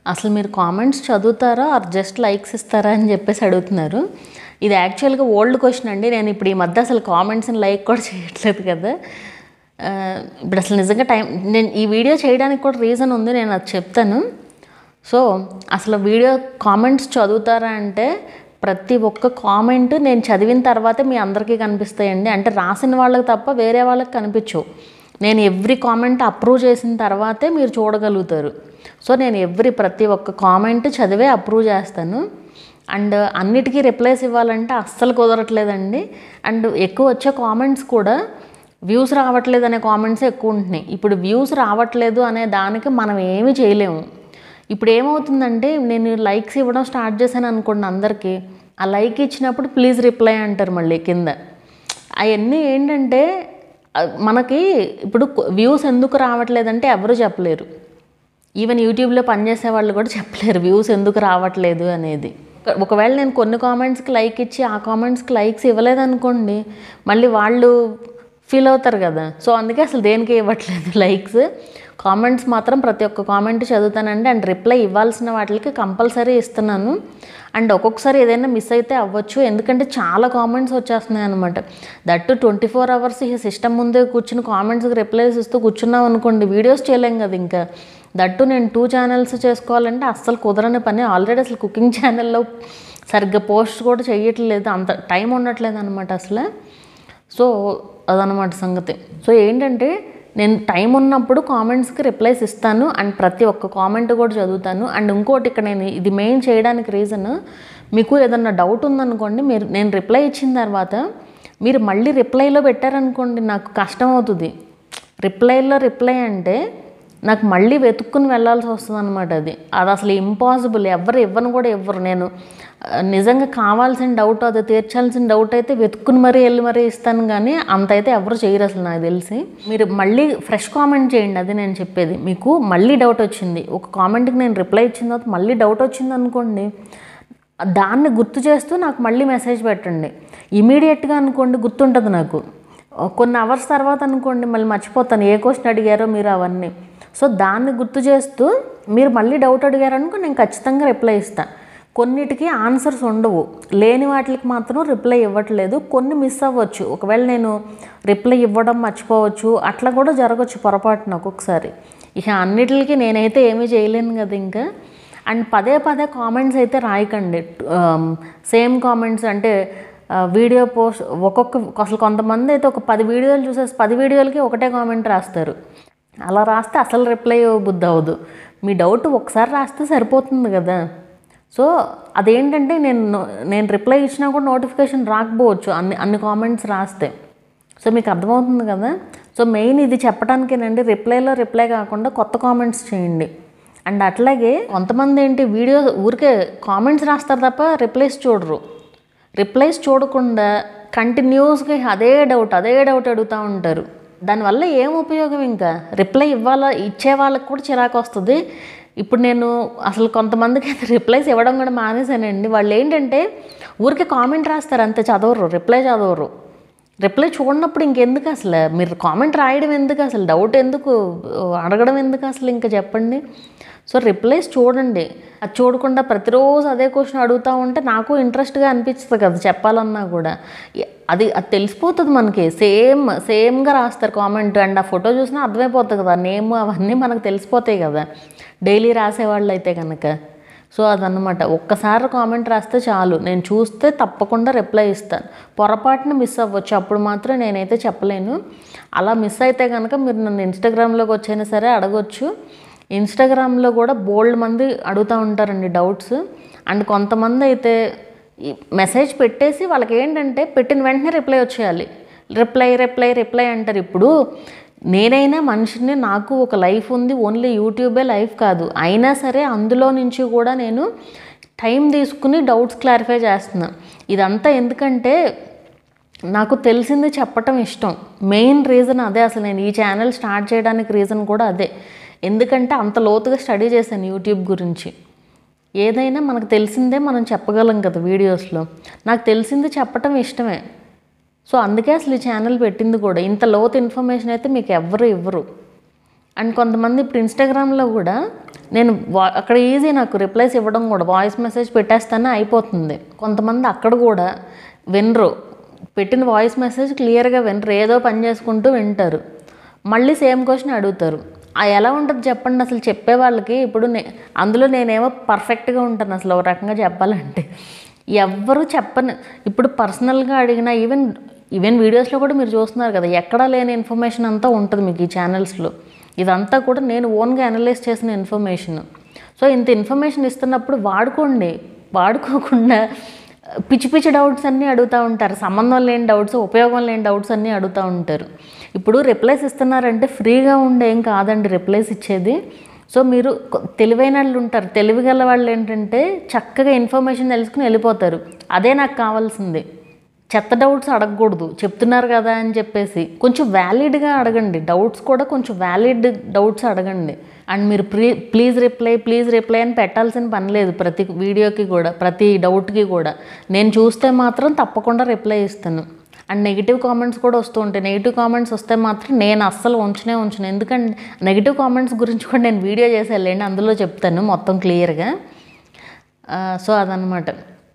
అసలు మీరు కామెంట్స్ చదువుతారా ఆర్ జస్ట్ లైక్స్ ఇస్తారా అని చెప్పేసి అడుగుతున్నారు ఇది యాక్చువల్గా ఓల్డ్ క్వశ్చన్ అండి నేను ఇప్పుడు ఈ మధ్య అసలు కామెంట్స్ని లైక్ కూడా చేయట్లేదు కదా ఆ, ఇప్పుడు అసలు నిజంగా టైం నేను ఈ వీడియో చేయడానికి కూడా రీజన్ ఉంది నేను అది చెప్తాను సో అసలు వీడియో కామెంట్స్ చదువుతారా అంటే ప్రతి ఒక్క కామెంట్ నేను చదివిన తర్వాతే మీ అందరికీ కనిపిస్తాయండి అంటే రాసిన వాళ్ళకి తప్ప వేరే వాళ్ళకి కనిపించవు నేను ఎవ్రీ కామెంట్ అప్రూవ్ చేసిన తర్వాతే మీరు చూడగలుగుతారు సో నేను ఎవ్రీ ప్రతి ఒక్క కామెంట్ చదివే అప్రూవ్ చేస్తాను అండ్ అన్నిటికీ రిప్లైస్ ఇవ్వాలంటే అస్సలు కుదరట్లేదండి అండ్ ఎక్కువ వచ్చే కామెంట్స్ కూడా వ్యూస్ రావట్లేదు అనే కామెంట్స్ ఎక్కువ ఉంటున్నాయి ఇప్పుడు వ్యూస్ రావట్లేదు అనే దానికి మనం ఏమీ చేయలేము ఇప్పుడు ఏమవుతుందంటే నేను లైక్స్ ఇవ్వడం స్టార్ట్ చేశాను అనుకోండి అందరికీ ఆ లైక్ ఇచ్చినప్పుడు ప్లీజ్ రిప్లై అంటారు మళ్ళీ కింద అవన్నీ ఏంటంటే ఆ, మనకి ఇప్పుడు వ్యూస్ ఎందుకు రావట్లేదంటే ఎవరు చెప్పలేరు ఈవెన్ యూట్యూబ్లో పనిచేసే వాళ్ళు కూడా చెప్పలేరు వ్యూస్ ఎందుకు రావట్లేదు అనేది ఒక- ఒకవేళ నేను కొన్ని కామెంట్స్కి లైక్ ఇచ్చి ఆ కామెంట్స్కి లైక్స్ ఇవ్వలేదనుకోండి మళ్ళీ వాళ్ళు ఫీల్ అవుతారు కదా సో అందుకే అసలు దేనికి ఇవ్వట్లేదు లైక్స్ కామెంట్స్ మాత్రం ప్రతి ఒక్క కామెంట్ చదువుతానండి అండ్ రిప్లై ఇవ్వాల్సిన వాటికి కంపల్సరీ ఇస్తున్నాను అండ్ ఒక్కొక్కసారి ఏదైనా మిస్ అయితే అవ్వచ్చు ఎందుకంటే చాలా కామెంట్స్ వచ్చేస్తున్నాయి అనమాట దట్టు ట్వంటీ ఫోర్ అవర్స్ ఈ సిస్టమ్ ముందే కూర్చుని కామెంట్స్కి రిప్లైస్ ఇస్తూ కూర్చున్నాం అనుకోండి వీడియోస్ చేయలేం కదా ఇంకా దట్టు నేను టూ ఛానల్స్ చేసుకోవాలంటే అస్సలు కుదరని పని ఆల్రెడీ అసలు కుకింగ్ ఛానల్లో సరిగ్గా పోస్ట్ కూడా చేయట్లేదు అంత టైం ఉండట్లేదు అనమాట అసలు సో అదనమాట సంగతి సో ఏంటంటే నేను టైం ఉన్నప్పుడు కామెంట్స్కి రిప్లైస్ ఇస్తాను అండ్ ప్రతి ఒక్క కామెంట్ కూడా చదువుతాను అండ్ ఇంకోటి ఇక్కడ నేను ఇది మెయిన్ చేయడానికి రీజన్ మీకు ఏదన్నా డౌట్ ఉందనుకోండి మీరు నేను రిప్లై ఇచ్చిన తర్వాత మీరు మళ్ళీ రిప్లైలో పెట్టారనుకోండి నాకు కష్టం అవుతుంది రిప్లైలో రిప్లై అంటే నాకు మళ్ళీ వెతుక్కుని వెళ్ళాల్సి వస్తుంది అనమాట అది అది అసలు ఇంపాసిబుల్ ఎవరు ఇవ్వను కూడా ఇవ్వరు నేను ఆ, నిజంగా కావాల్సిన డౌట్ అది తీర్చాల్సిన డౌట్ అయితే వెతుక్కుని మరీ వెళ్ళి మరీ ఇస్తాను కానీ అంత అయితే ఎవరు చేయరు అసలు నాకు తెలిసి మీరు మళ్ళీ ఫ్రెష్ కామెంట్ చేయండి అది నేను చెప్పేది మీకు మళ్ళీ డౌట్ వచ్చింది ఒక కామెంట్కి నేను రిప్లై ఇచ్చిన తర్వాత మళ్ళీ డౌట్ వచ్చింది అనుకోండి దాన్ని గుర్తు చేస్తూ నాకు మళ్ళీ మెసేజ్ పెట్టండి ఇమీడియట్గా అనుకోండి గుర్తుంటుంది నాకు కొన్ని అవర్స్ తర్వాత అనుకోండి మళ్ళీ మర్చిపోతాను ఏ క్వశ్చన్ అడిగారో మీరు అవన్నీ సో దాన్ని గుర్తు చేస్తూ మీరు మళ్ళీ డౌట్ అడిగారనుకో నేను ఖచ్చితంగా రిప్లై ఇస్తాను కొన్నిటికి ఆన్సర్స్ ఉండవు లేని వాటికి మాత్రం రిప్లై ఇవ్వట్లేదు కొన్ని మిస్ అవ్వచ్చు ఒకవేళ నేను రిప్లై ఇవ్వడం మర్చిపోవచ్చు అట్లా కూడా జరగచ్చు పొరపాటున ఒక్కొక్కసారి ఇక అన్నిటికి నేనైతే ఏమీ చేయలేను కదా ఇంకా అండ్ పదే పదే కామెంట్స్ అయితే రాయకండి సేమ్ కామెంట్స్ అంటే ఆ, వీడియో పోస్ట్ ఒక్కొక్క అసలు కొంతమంది అయితే ఒక పది వీడియోలు చూసేసి పది వీడియోలకి ఒకటే కామెంట్ రాస్తారు అలా రాస్తే అసలు రిప్లై బుద్ధి అవ్వదు మీ డౌట్ ఒకసారి రాస్తే సరిపోతుంది కదా సో అదేంటంటే నేను నో- నేను రిప్లై ఇచ్చినా కూడా నోటిఫికేషన్ రాకపోవచ్చు అన్ని అన్ని కామెంట్స్ రాస్తే సో మీకు అర్థమవుతుంది కదా సో మెయిన్ ఇది చెప్పడానికేనండి రిప్లైలో రిప్లై కాకుండా కొత్త కామెంట్స్ చేయండి అండ్ అట్లాగే కొంతమంది ఏంటి వీడియో ఊరికే కామెంట్స్ రాస్తారు తప్ప రిప్లైస్ చూడరు రిప్లైస్ చూడకుండా కంటిన్యూస్గా అదే డౌట్ అదే డౌట్ అడుగుతూ ఉంటారు దానివల్ల ఏం ఉపయోగం ఇంకా రిప్లై ఇవ్వాలా ఇచ్చే వాళ్ళకి కూడా చిరాకు వస్తుంది ఇప్పుడు నేను అసలు కొంతమందికి అయితే రిప్లైస్ ఇవ్వడం కూడా మానేశానండి వాళ్ళు ఏంటంటే ఊరికే కామెంట్ రాస్తారు అంతే చదవరు రిప్లై చదవరు రిప్లై చూడనప్పుడు ఇంకెందుకు అసలు మీరు కామెంట్ రాయడం ఎందుకు అసలు డౌట్ ఎందుకు అడగడం ఎందుకు అసలు ఇంకా చెప్పండి సో రిప్లైస్ చూడండి అది చూడకుండా ప్రతిరోజు అదే క్వశ్చన్ అడుగుతూ ఉంటే నాకు ఇంట్రెస్ట్గా అనిపిస్తుంది కదా చెప్పాలన్నా కూడా ఎ- అది అది తెలిసిపోతుంది మనకి సేమ్ సేమ్గా రాస్తారు కామెంట్ అండ్ ఆ ఫోటో చూసినా అర్థమైపోతుంది కదా నేమ్ అవన్నీ మనకు తెలిసిపోతాయి కదా డైలీ రాసేవాళ్ళు అయితే కనుక సో అదనమాట ఒక్కసారి కామెంట్ రాస్తే చాలు నేను చూస్తే తప్పకుండా రిప్లై ఇస్తాను పొరపాటున మిస్ అవ్వచ్చు అప్పుడు మాత్రం నేనైతే చెప్పలేను అలా మిస్ అయితే కనుక మీరు నన్ను ఇన్స్టాగ్రామ్లోకి వచ్చైనా సరే అడగొచ్చు ఇన్స్టాగ్రామ్లో కూడా బోల్డ్ మంది అడుగుతూ ఉంటారండి డౌట్స్ అండ్ కొంతమంది అయితే ఈ మెసేజ్ పెట్టేసి వాళ్ళకి ఏంటంటే పెట్టిన వెంటనే రిప్లై వచ్చేయాలి రిప్లై రిప్లై రిప్లై అంటారు ఇప్పుడు నేనైనా మనిషిని నాకు ఒక లైఫ్ ఉంది ఓన్లీ యూట్యూబే లైఫ్ కాదు అయినా సరే అందులో నుంచి కూడా నేను టైం తీసుకుని డౌట్స్ క్లారిఫై చేస్తున్నా ఇదంతా ఎందుకంటే నాకు తెలిసింది చెప్పటం ఇష్టం మెయిన్ రీజన్ అదే అసలు నేను ఈ ఛానల్ స్టార్ట్ చేయడానికి రీజన్ కూడా అదే ఎందుకంటే అంత లోతుగా స్టడీ చేశాను యూట్యూబ్ గురించి ఏదైనా మనకు తెలిసిందే మనం చెప్పగలం కదా వీడియోస్లో నాకు తెలిసింది చెప్పటం ఇష్టమే సో అందుకే అసలు ఈ ఛానల్ పెట్టింది కూడా ఇంత లోతు ఇన్ఫర్మేషన్ అయితే మీకు ఎవ్వరు ఇవ్వరు అండ్ కొంతమంది ఇప్పుడు ఇన్స్టాగ్రామ్లో కూడా నేను వా- అక్కడ ఈజీ నాకు రిప్లైస్ ఇవ్వడం కూడా వాయిస్ మెసేజ్ పెట్టేస్తానే అయిపోతుంది కొంతమంది అక్కడ కూడా వినరు పెట్టిన వాయిస్ మెసేజ్ క్లియర్గా వినరు ఏదో పని చేసుకుంటూ వింటారు మళ్ళీ సేమ్ క్వశ్చన్ అడుగుతారు ఆ ఎలా ఉంటుంది చెప్పండి అసలు చెప్పే వాళ్ళకి ఇప్పుడు నే అందులో నేనేమో పర్ఫెక్ట్గా ఉంటాను అసలు ఒక రకంగా చెప్పాలంటే ఎవ్వరు చెప్పను ఇప్పుడు పర్సనల్గా అడిగినా ఈవెన్ ఈవెన్ వీడియోస్లో కూడా మీరు చూస్తున్నారు కదా ఎక్కడా లేని ఇన్ఫర్మేషన్ అంతా ఉంటుంది మీకు ఈ ఛానల్స్లో ఇదంతా కూడా నేను ఓన్గా అనలైజ్ చేసిన ఇన్ఫర్మేషన్ సో ఇంత ఇన్ఫర్మేషన్ ఇస్తున్నప్పుడు వాడుకోండి వాడుకోకుండా పిచ్చి పిచ్చి డౌట్స్ అన్నీ అడుగుతూ ఉంటారు సంబంధం లేని డౌట్స్ ఉపయోగం లేని డౌట్స్ అన్నీ అడుగుతూ ఉంటారు ఇప్పుడు రిప్లైస్ ఇస్తున్నారంటే ఫ్రీగా ఉండే ఏం కాదండి రిప్లైస్ ఇచ్చేది సో మీరు కొ- తెలివైన వాళ్ళు ఉంటారు తెలివిగల వాళ్ళు ఏంటంటే చక్కగా ఇన్ఫర్మేషన్ తెలుసుకుని వెళ్ళిపోతారు అదే నాకు కావాల్సింది చెత్త డౌట్స్ అడగకూడదు చెప్తున్నారు కదా అని చెప్పేసి కొంచెం వ్యాలిడ్గా అడగండి డౌట్స్ కూడా కొంచెం వ్యాలిడ్ డౌట్స్ అడగండి అండ్ మీరు ప్రీ ప్లీజ్ రిప్లై ప్లీజ్ రిప్లై అని పెట్టాల్సిన పని లేదు ప్రతి వీడియోకి కూడా ప్రతి డౌట్కి కూడా నేను చూస్తే మాత్రం తప్పకుండా రిప్లై ఇస్తాను అండ్ నెగిటివ్ కామెంట్స్ కూడా వస్తూ ఉంటాయి నెగిటివ్ కామెంట్స్ వస్తే మాత్రం నేను అస్సలు ఉంచనే ఉంచను ఎందుకంటే నెగిటివ్ కామెంట్స్ గురించి కూడా నేను వీడియో చేసి వెళ్ళండి అందులో చెప్తాను మొత్తం క్లియర్గా సో అదనమాట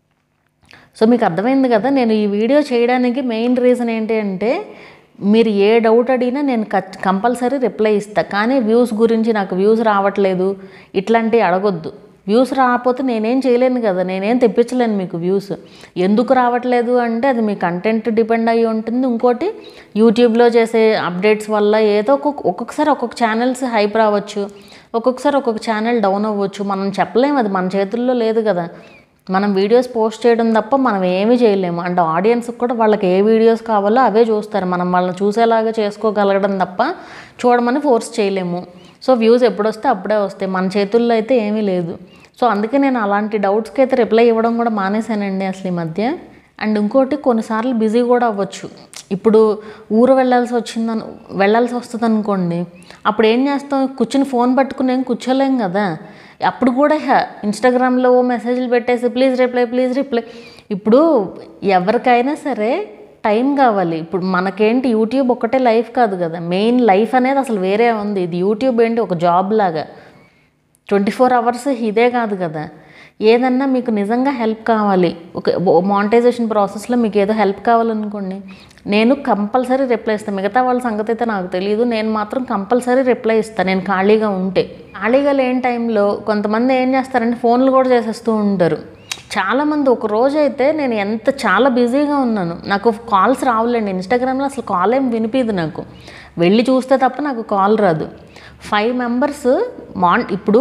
సో మీకు అర్థమైంది కదా నేను ఈ వీడియో చేయడానికి మెయిన్ రీజన్ ఏంటి అంటే మీరు ఏ డౌట్ అడిగినా నేను కంపల్సరీ రిప్లై ఇస్తా కానీ వ్యూస్ గురించి నాకు వ్యూస్ రావట్లేదు ఇట్లాంటివి అడగొద్దు వ్యూస్ రాకపోతే నేనేం చేయలేను కదా నేనేం తెప్పించలేను మీకు వ్యూస్ ఎందుకు రావట్లేదు అంటే అది మీ కంటెంట్ డిపెండ్ అయ్యి ఉంటుంది ఇంకోటి యూట్యూబ్లో చేసే అప్డేట్స్ వల్ల ఏదో ఒక్కొక్క ఒక్కొక్కసారి ఒక్కొక్క ఛానల్స్ హైప్ రావచ్చు ఒక్కొక్కసారి ఒక్కొక్క ఛానల్ డౌన్ అవ్వచ్చు మనం చెప్పలేము అది మన చేతుల్లో లేదు కదా మనం వీడియోస్ పోస్ట్ చేయడం తప్ప మనం ఏమీ చేయలేము అండ్ ఆడియన్స్కి కూడా వాళ్ళకి ఏ వీడియోస్ కావాలో అవే చూస్తారు మనం వాళ్ళని చూసేలాగా చేసుకోగలగడం తప్ప చూడమని ఫోర్స్ చేయలేము సో వ్యూస్ ఎప్పుడు వస్తే అప్పుడే వస్తాయి మన చేతుల్లో అయితే ఏమీ లేదు సో అందుకే నేను అలాంటి డౌట్స్కి అయితే రిప్లై ఇవ్వడం కూడా మానేశానండి అసలు ఈ మధ్య అండ్ ఇంకోటి కొన్నిసార్లు బిజీ కూడా అవ్వచ్చు ఇప్పుడు ఊరు వెళ్ళాల్సి వచ్చిందని వెళ్ళాల్సి వస్తుంది అనుకోండి అప్పుడు ఏం చేస్తాం కూర్చుని ఫోన్ పట్టుకుని ఏం కూర్చోలేం కదా అప్పుడు కూడా హ- ఇన్స్టాగ్రామ్లో ఓ మెసేజ్లు పెట్టేసి ప్లీజ్ రిప్లై ప్లీజ్ రిప్లై ఇప్పుడు ఎవరికైనా సరే టైం కావాలి ఇప్పుడు మనకేంటి యూట్యూబ్ ఒక్కటే లైఫ్ కాదు కదా మెయిన్ లైఫ్ అనేది అసలు వేరే ఉంది ఇది యూట్యూబ్ ఏంటి ఒక జాబ్ లాగా ట్వంటీ ఫోర్ అవర్స్ ఇదే కాదు కదా ఏదన్నా మీకు నిజంగా హెల్ప్ కావాలి ఒక మానిటైజేషన్ ప్రాసెస్లో మీకు ఏదో హెల్ప్ కావాలనుకోండి నేను కంపల్సరీ రిప్లై ఇస్తాను మిగతా వాళ్ళ సంగతి అయితే నాకు తెలియదు నేను మాత్రం కంపల్సరీ రిప్లై ఇస్తాను నేను ఖాళీగా ఉంటే ఖాళీగా లేని టైంలో కొంతమంది ఏం చేస్తారంటే ఫోన్లు కూడా చేసేస్తూ ఉంటారు చాలామంది ఒక రోజు అయితే నేను ఎంత చాలా బిజీగా ఉన్నాను నాకు కాల్స్ రావులేండి ఇన్స్టాగ్రామ్లో అసలు కాల్ ఏం వినిపిదు నాకు వెళ్ళి చూస్తే తప్ప నాకు కాల్ రాదు ఫైవ్ మెంబర్స్ మాన్ ఇప్పుడు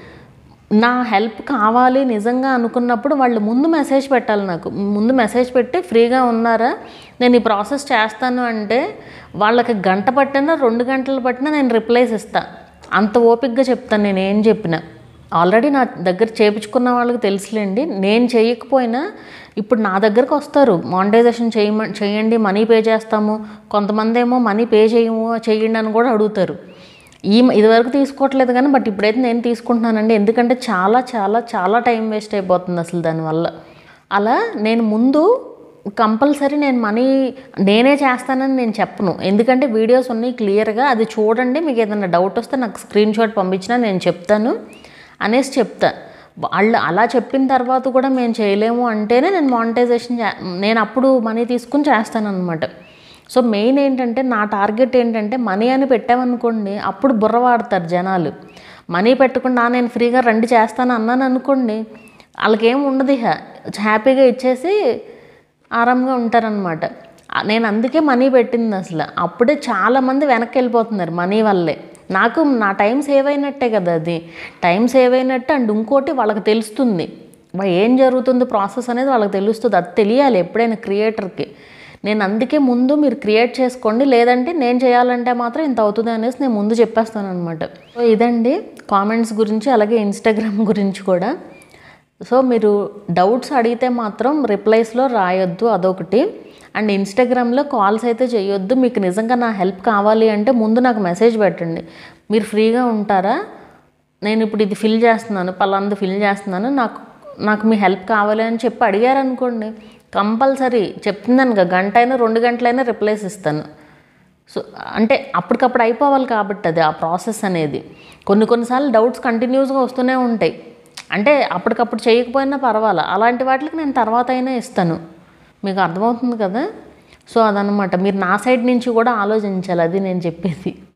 నా హెల్ప్ కావాలి నిజంగా అనుకున్నప్పుడు వాళ్ళు ముందు మెసేజ్ పెట్టాలి నాకు ముందు మెసేజ్ పెట్టి ఫ్రీగా ఉన్నారా నేను ఈ ప్రాసెస్ చేస్తాను అంటే వాళ్ళకి గంట పట్టినా రెండు గంటలు పట్టినా నేను రిప్లైస్ ఇస్తా అంత ఓపిక్గా చెప్తాను నేను ఏం చెప్పినా ఆల్రెడీ నా దగ్గర చేపించుకున్న వాళ్ళకి తెలుసులేండి నేను చేయకపోయినా ఇప్పుడు నా దగ్గరకు వస్తారు మానిటైజేషన్ చేయమ చేయండి మనీ పే చేస్తాము కొంతమంది ఏమో మనీ పే చేయము చేయండి అని కూడా అడుగుతారు ఈ ఇదివరకు తీసుకోవట్లేదు కానీ బట్ ఇప్పుడైతే నేను తీసుకుంటున్నానండి ఎందుకంటే చాలా చాలా చాలా టైం వేస్ట్ అయిపోతుంది అసలు దానివల్ల అలా నేను ముందు కంపల్సరీ నేను మనీ నేనే చేస్తానని నేను చెప్పను ఎందుకంటే వీడియోస్ ఉన్నాయి క్లియర్గా అది చూడండి మీకు ఏదైనా డౌట్ వస్తే నాకు స్క్రీన్ షాట్ పంపించినా నేను చెప్తాను అనేసి చెప్తా వాళ్ళు అలా చెప్పిన తర్వాత కూడా మేము చేయలేము అంటేనే నేను మానిటైజేషన్ చే నేను అప్పుడు మనీ తీసుకుని చేస్తాను అనమాట సో మెయిన్ ఏంటంటే నా టార్గెట్ ఏంటంటే మనీ అని పెట్టామనుకోండి అప్పుడు బుర్ర వాడతారు జనాలు మనీ పెట్టకుండా "ఆ, నేను ఫ్రీగా రండి చేస్తాను అన్నాను అనుకోండి వాళ్ళకేం ఉండదు ఇక హ్యాపీగా ఇచ్చేసి ఆరాంగా ఉంటారనమాట నేను అందుకే మనీ పెట్టింది అసలు అప్పుడే చాలామంది వెనక్కి వెళ్ళిపోతున్నారు మనీ వల్లే నాకు నా టైం సేవ్ అయినట్టే కదా అది టైం సేవ్ అయినట్టు అండ్ ఇంకోటి వాళ్ళకి తెలుస్తుంది వా- ఏం జరుగుతుంది ప్రాసెస్ అనేది వాళ్ళకి తెలుస్తుంది అది తెలియాలి ఎప్పుడైనా క్రియేటర్కి నేను అందుకే ముందు మీరు క్రియేట్ చేసుకోండి లేదంటే నేను చేయాలంటే మాత్రం ఇంత అవుతుంది అనేసి నేను ముందు చెప్పేస్తాను అనమాట సో ఇదండి కామెంట్స్ గురించి అలాగే ఇన్స్టాగ్రామ్ గురించి కూడా సో మీరు డౌట్స్ అడిగితే మాత్రం రిప్లైస్లో రాయొద్దు అదొకటి అండ్ ఇన్స్టాగ్రామ్లో కాల్స్ అయితే చేయొద్దు మీకు నిజంగా నా హెల్ప్ కావాలి అంటే ముందు నాకు మెసేజ్ పెట్టండి మీరు ఫ్రీగా ఉంటారా నేను ఇప్పుడు ఇది ఫిల్ చేస్తున్నాను పలాంది ఫిల్ చేస్తున్నాను నాకు నాకు మీ హెల్ప్ కావాలి అని చెప్పి అడిగారనుకోండి కంపల్సరీ చెప్తున్నాను కదా గంట అయినా రెండు గంటలైనా రిప్లైస్ ఇస్తాను సో అంటే అప్పటికప్పుడు అయిపోవాలి కాబట్టి అది ఆ ప్రాసెస్ అనేది కొన్ని కొన్నిసార్లు డౌట్స్ కంటిన్యూస్గా వస్తూనే ఉంటాయి అంటే అప్పటికప్పుడు చేయకపోయినా పర్వాలా అలాంటి వాటికి నేను తర్వాత అయినా ఇస్తాను మీకు అర్థమవుతుంది కదా సో అదనమాట మీరు నా సైడ్ నుంచి కూడా ఆలోచించాలి అది నేను చెప్పేది